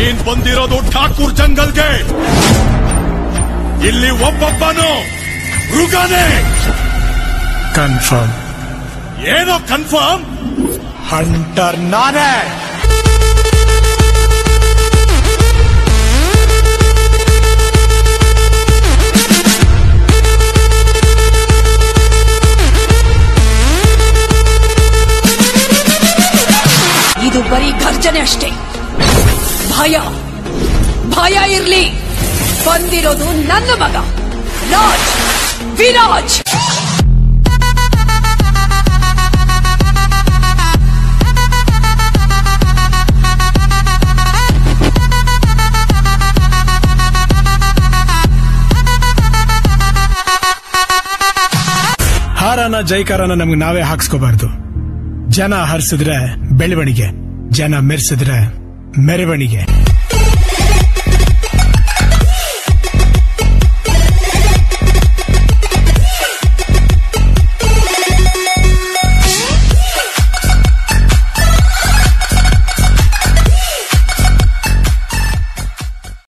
ನೀನ್ ಬಂದಿರೋದು ಠಾಕೂರ್ ಜಂಗಲ್ಗೆ ಇಲ್ಲಿ ಒಬ್ಬೊಬ್ಬನು ಮೃಗನೇ ಕನ್ಫರ್ಮ್ ಏನೋ ಕನ್ಫರ್ಮ್ ಹಂಟರ್ ನಾನೇ ಇದು ಬರೀ ಘರ್ಜನೆ ಅಷ್ಟೇ ಭಯ ಭಯ ಇರ್ಲಿ ಬಂದಿರೋದು ನನ್ನ ಮಗ ರಾಜ್ ವಿರಾಜ್ ಹಾರನ ಜೈಕಾರನ ನಮ್ಗೆ ನಾವೇ ಹಾಕ್ಸ್ಕೋಬಾರ್ದು ಜನ ಹರಿಸಿದ್ರೆ ಬೆಳವಣಿಗೆ ಜನ ಮೆರೆಸಿದ್ರೆ ಮೆರವಣಿಗೆ